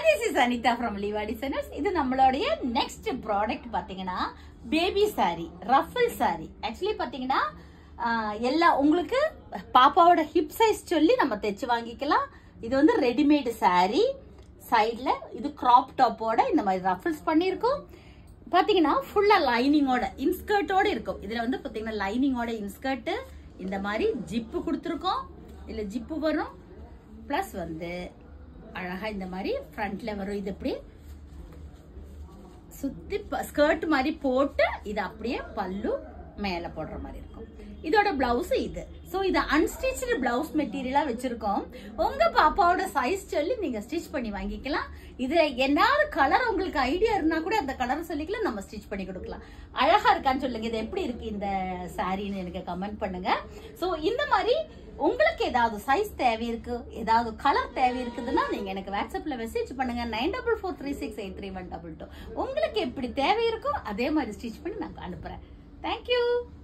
hi this is Anitha from Leeva designers இது நம்மளுடைய next product பாத்தீங்கன்னா baby saree ruffle saree actually பாத்தீங்கன்னா ஆஹ், எல்லா உங்களுக்கு பாப்பாவோட ஹிப் சைஸ் சொல்லி நம்ம தைச்சு வாங்கிக்கலாம் இது வந்து ரெடிமேடு saree சைடில் இது கிராப் டாப்போட இந்த மாதிரி ரஃபிள்ஸ் பண்ணியிருக்கோம் பாத்தீங்கன்னா ஃபுல்லா லைனிங்கோட இன்ஸ்கர்ட்டோட இருக்கும் இதுல வந்து பாத்தீங்கன்னா லைனிங்கோட இன்ஸ்கர்ட் இந்த மாதிரி ஜிப்பு கொடுத்துருக்கோம் இதுல ஜிப்பு வரும் ப்ளஸ் வந்து அழகா இந்த மாதிரி ஃப்ரண்ட்ல வரும் இது இப்படி சுத்தி ஸ்கர்ட் மாதிரி போட்டு இது அப்படியே பல்லு மேல போடுற மாதிரி இருக்கும் இதோட பிளவுஸ் இது சோ இது அன்ஸ்டிச்சு பிளவுஸ் மெட்டீரியலா வச்சிருக்கோம் உங்க பாப்பாவோட சைஸ் சொல்லி நீங்க ஸ்டிச் பண்ணி வாங்கிக்கலாம் இது என்னாவது கலர் உங்களுக்கு ஐடியா இருந்தா கூட அந்த கலர் சொல்லிக்கலாம் நம்ம ஸ்டிச் பண்ணி கொடுக்கலாம் அழகா இருக்கான்னு சொல்லுங்க இது எப்படி இருக்கு இந்த சாரின்னு எனக்கு கமெண்ட் பண்ணுங்க சோ இந்த மாதிரி உங்களுக்கு ஏதாவது சைஸ் தேவை இருக்கு ஏதாவது கலர் தேவை இருக்குதுன்னா நீங்க எனக்கு வாட்ஸ்அப்ல மெசேஜ் பண்ணுங்க nine double four three six eight three one double two உங்களுக்கு எப்படி தேவை இருக்கோ அதே மாதிரி ஸ்டிச் பண்ணி நான் அனுப்புறேன் தேங்க்யூ